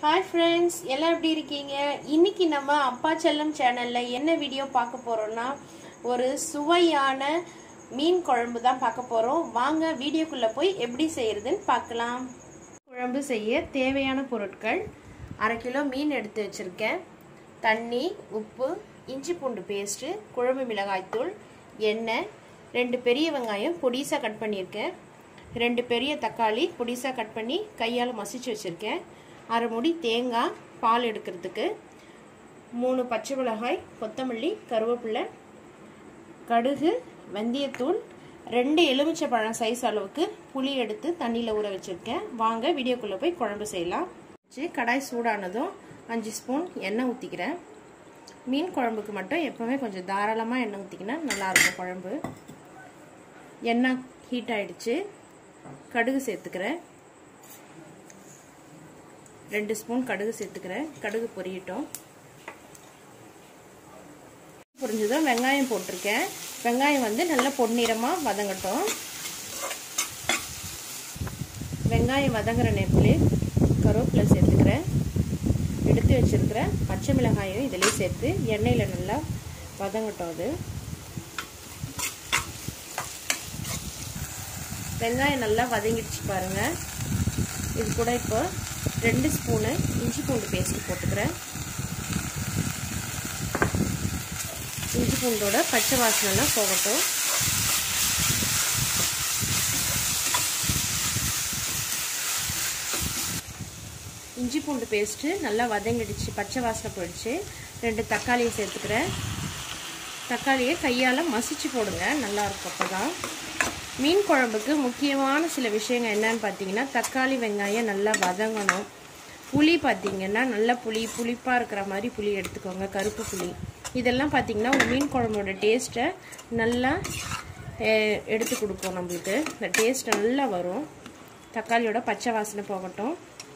hi friends எல்லாம் எப்படி இருக்கீங்க இன்னைக்கு நம்ம அப்பா செல்லம் சேனல்ல என்ன வீடியோ பார்க்க போறோம்னா ஒரு சுவையான மீன் குழம்பு தான் பார்க்க போறோம் வாங்க வீடியோக்குள்ள போய் எப்படி செய்யறதுன்னு பார்க்கலாம் குழம்பு செய்ய தேவையான பொருட்கள் அரை கிலோ மீன் எடுத்து வச்சிருக்கேன் தண்ணி உப்பு இஞ்சி பூண்டு பேஸ்ட்டு குழம்பு மிளகாய்த்தூள் எண்ணெய் ரெண்டு பெரிய வெங்காயம் பொடிசாக கட் பண்ணியிருக்கேன் ரெண்டு பெரிய தக்காளி பொடிசாக கட் பண்ணி கையால் மசிச்சு வச்சுருக்கேன் அரை முடி தேங்காய் பால் எடுக்கிறதுக்கு மூணு பச்சை மிளகாய் கொத்தமல்லி கருவேப்பிலை கடுகு வெந்தயத்தூள் ரெண்டு எலுமிச்சை பழம் சைஸ் அளவுக்கு புளி எடுத்து தண்ணியில் ஊற வச்சுருக்கேன் வாங்க வீடியோக்குள்ளே போய் குழம்பு செய்யலாம் வச்சு கடாய் சூடானதும் அஞ்சு ஸ்பூன் எண்ணெய் ஊற்றிக்கிறேன் மீன் குழம்புக்கு மட்டும் எப்போவுமே கொஞ்சம் தாராளமாக எண்ணெய் ஊற்றிக்கினா நல்லாயிருக்கும் குழம்பு எண்ணெய் ஹீட் ஆகிடுச்சு கடுகு சேர்த்துக்கிறேன் ரெண்டு ஸ்பூன் கடுகு சேர்த்துக்கிறேன் கடுகு பொரியட்டும் பொரிஞ்சதும் வெங்காயம் போட்டிருக்கேன் வெங்காயம் வந்து நல்லா பொன்னிறமாக வதங்கட்டும் வெங்காயம் வதங்குற நேரத்தில் கருவேப்பிலை சேர்த்துக்கிறேன் எடுத்து வச்சிருக்கிற பச்சை மிளகாயும் இதிலே சேர்த்து எண்ணெயில் நல்லா வதங்கட்டும் அது வெங்காயம் நல்லா வதங்கிடுச்சு பாருங்கள் இது கூட இப்போ ரெண்டு ஸ்பூனு இஞ்சி பூண்டு பேஸ்ட் போட்டுக்கிறேன் இஞ்சி பூண்டோட பச்சை வாசனைலாம் போகட்டும் இஞ்சி பூண்டு பேஸ்ட்டு நல்லா வதங்கிடுச்சு பச்சை வாசனை போயிடுச்சு ரெண்டு தக்காளியை சேர்த்துக்கிறேன் தக்காளியை கையால் மசிச்சு போடுங்க நல்லாயிருக்கும் அப்போ தான் மீன் குழம்புக்கு முக்கியமான சில விஷயங்கள் என்னன்னு பார்த்தீங்கன்னா தக்காளி வெங்காயம் நல்லா வதங்கணும் புளி பார்த்தீங்கன்னா நல்ல புளி புளிப்பாக இருக்கிற மாதிரி புளி எடுத்துக்கோங்க கருப்பு புளி இதெல்லாம் பார்த்தீங்கன்னா ஒரு மீன் குழம்போட டேஸ்ட்டை நல்லா எடுத்து கொடுக்கும் நம்மளுக்கு இந்த டேஸ்ட் நல்லா வரும் தக்காளியோட பச்சை வாசனை போகட்டும்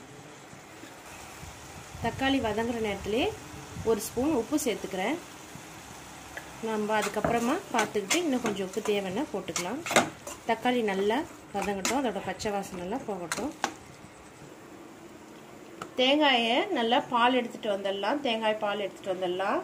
தக்காளி வதங்குற நேரத்துலேயே ஒரு ஸ்பூன் உப்பு சேர்த்துக்கிறேன் நம்ம அதுக்கப்புறமா பார்த்துக்கிட்டு இன்னும் கொஞ்சம் உப்பு தேவைன்னா போட்டுக்கலாம் தக்காளி நல்லா வதங்கட்டும் அதோட பச்சை வாசனைலாம் போகட்டும் தேங்காயை நல்லா பால் எடுத்துகிட்டு வந்துடலாம் தேங்காய் பால் எடுத்துகிட்டு வந்துடலாம்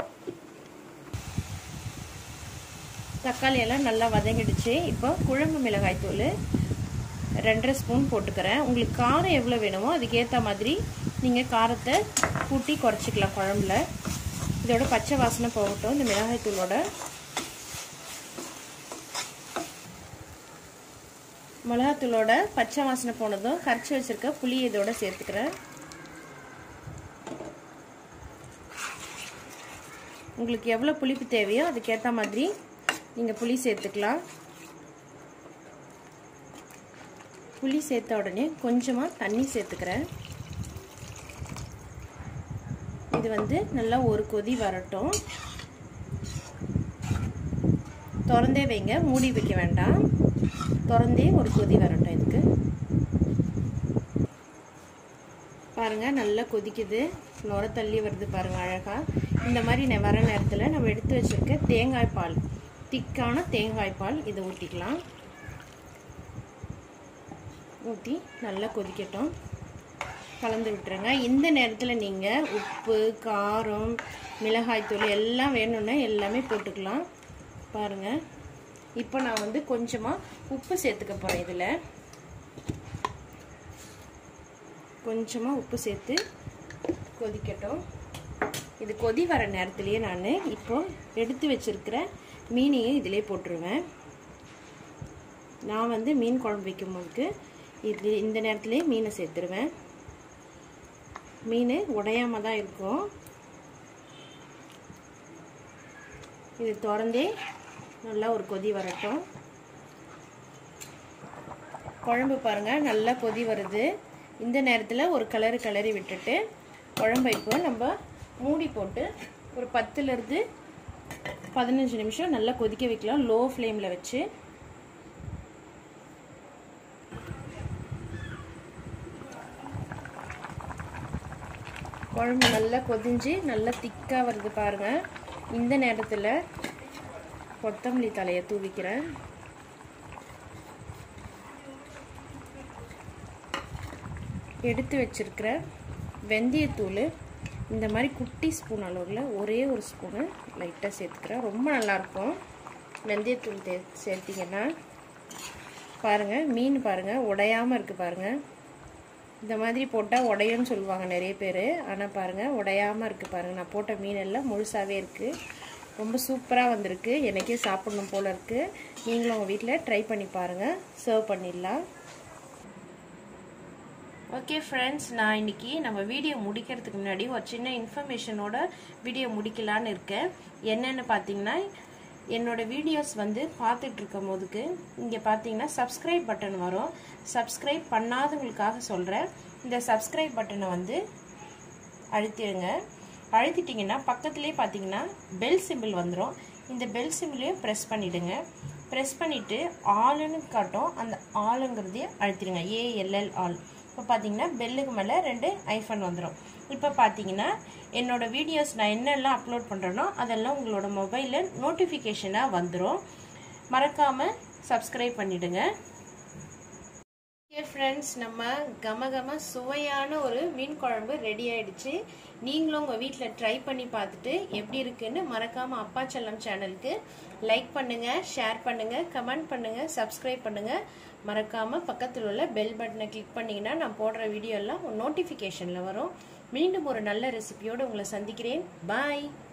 தக்காளி எல்லாம் நல்லா வதங்கிடுச்சு இப்போ குழம்பு மிளகாய் தூள் ரெண்டரை ஸ்பூன் போட்டுக்கிறேன் உங்களுக்கு காரம் எவ்வளோ வேணுமோ அதுக்கேற்ற மாதிரி நீங்கள் காரத்தை கூட்டி குறைச்சிக்கலாம் குழம்புல இதோட பச்சை வாசனை போகட்டும் இந்த மிளகாய் தூளோட மிளகாத்தூளோட பச்சை வாசனை போனதும் கரைச்சி வச்சிருக்க புளி இதோட சேர்த்துக்கிறேன் உங்களுக்கு எவ்வளோ புளிப்பு தேவையோ அதுக்கேற்ற மாதிரி நீங்கள் புளி சேர்த்துக்கலாம் புளி சேர்த்த உடனே கொஞ்சமாக தண்ணி சேர்த்துக்கிறேன் இது வந்து நல்லா ஒரு கொதி வரட்டும் திறந்தே வைங்க மூடி வைக்க வேண்டாம் திறந்தே ஒரு கொதி வரட்டும் இதுக்கு பாருங்க நல்லா கொதிக்குது நுர தள்ளி வருது பாருங்க அழகா இந்த மாதிரி வர நேரத்தில் நம்ம எடுத்து வச்சிருக்க தேங்காய் பால் திக்கான தேங்காய் பால் இதை ஊற்றிக்கலாம் ஊற்றி நல்லா கொதிக்கட்டும் கலந்து விட்டுருங்க இந்த நேரத்தில் நீங்கள் உப்பு காரம் மிளகாய்த்தூள் எல்லாம் வேணும்னா எல்லாமே போட்டுக்கலாம் பாருங்கள் இப்போ நான் வந்து கொஞ்சமாக உப்பு சேர்த்துக்க போகிறேன் இதில் கொஞ்சமாக உப்பு சேர்த்து கொதிக்கட்டும் இது கொதி வர நேரத்துலேயே நான் இப்போ எடுத்து வச்சுருக்கிற மீனையும் இதிலே போட்டுருவேன் நான் வந்து மீன் குழம்பு வைக்கும்போது இது இந்த நேரத்துலேயே மீனை சேர்த்துருவேன் மீன் உடையாம தான் இருக்கும் இது திறந்தே நல்லா ஒரு கொதி வரட்டும் குழம்பு பாருங்கள் நல்லா கொதி வருது இந்த நேரத்தில் ஒரு கலரு கிளறி விட்டுட்டு குழம்பை இப்போ நம்ம மூடி போட்டு ஒரு பத்துலேருந்து பதினஞ்சு நிமிஷம் நல்லா கொதிக்க வைக்கலாம் லோ ஃப்ளேமில் வச்சு குழம்பு நல்லா கொதிஞ்சு நல்லா திக்காக வருது பாருங்கள் இந்த நேரத்தில் கொத்தமல்லி தலையை தூவிக்கிறேன் எடுத்து வச்சிருக்கிற வெந்தயத்தூள் இந்த மாதிரி குட்டி ஸ்பூன் அளவில் ஒரே ஒரு ஸ்பூனு லைட்டாக சேர்த்துக்கிறேன் ரொம்ப நல்லாயிருக்கும் வெந்தயத்தூள் தே சேர்த்திங்கன்னா பாருங்கள் மீன் பாருங்கள் உடையாமல் இருக்குது பாருங்கள் இந்த மாதிரி போட்டால் உடையும்னு சொல்லுவாங்க நிறைய பேர் ஆனால் பாருங்கள் உடையாமல் இருக்குது பாருங்கள் நான் போட்ட மீனெல்லாம் முழுசாகவே இருக்குது ரொம்ப சூப்பராக வந்திருக்கு எனக்கே சாப்பிடணும் போல் இருக்குது நீங்களும் உங்கள் வீட்டில் ட்ரை பண்ணி பாருங்கள் சர்வ் பண்ணிடலாம் ஓகே ஃப்ரெண்ட்ஸ் நான் இன்னைக்கு நம்ம வீடியோ முடிக்கிறதுக்கு முன்னாடி ஒரு சின்ன இன்ஃபர்மேஷனோட வீடியோ முடிக்கலான்னு இருக்கேன் என்னென்னு பார்த்தீங்கன்னா என்னோட வீடியோஸ் வந்து பார்த்துட்டு இருக்கும் போதுக்கு இங்கே பார்த்தீங்கன்னா சப்ஸ்கிரைப் பட்டன் வரும் சப்ஸ்கிரைப் பண்ணாதவங்களுக்காக சொல்கிறேன் இந்த சப்ஸ்கிரைப் பட்டனை வந்து அழுத்திடுங்க அழுத்திட்டிங்கன்னா பக்கத்துலேயே பார்த்தீங்கன்னா பெல் சிம்பிள் வந்துடும் இந்த பெல் சிம்பிளையும் ப்ரெஸ் பண்ணிவிடுங்க ப்ரெஸ் பண்ணிவிட்டு ஆளுன்னு காட்டும் அந்த ஆளுங்கிறதையும் அழுத்திடுங்க ஏஎல்எல் ஆல் இப்போ பார்த்தீங்கன்னா பெல்லுக்கு மேலே ரெண்டு ஐஃபோன் வந்துடும் இப்போ பார்த்தீங்கன்னா என்னோட வீடியோஸ் நான் என்னெல்லாம் அப்லோட் பண்ணுறேனோ அதெல்லாம் உங்களோட மொபைலில் நோட்டிஃபிகேஷனாக வந்துடும் மறக்காமல் சப்ஸ்கிரைப் பண்ணிவிடுங்க ஓகே ஃப்ரெண்ட்ஸ் நம்ம கம கம சுவையான ஒரு மீன் குழம்பு ரெடி ஆயிடுச்சு நீங்களும் உங்கள் வீட்டில் ட்ரை பண்ணி பார்த்துட்டு எப்படி இருக்குன்னு மறக்காமல் அப்பா செல்லம் சேனலுக்கு லைக் பண்ணுங்கள் ஷேர் பண்ணுங்கள் கமெண்ட் பண்ணுங்கள் சப்ஸ்கிரைப் பண்ணுங்கள் மறக்காமல் பக்கத்தில் உள்ள பெல் பட்டனை கிளிக் பண்ணிங்கன்னா நான் போடுற வீடியோ எல்லாம் நோட்டிஃபிகேஷனில் வரும் மீண்டும் ஒரு நல்ல ரெசிபியோடு உங்களை சந்திக்கிறேன் பாய்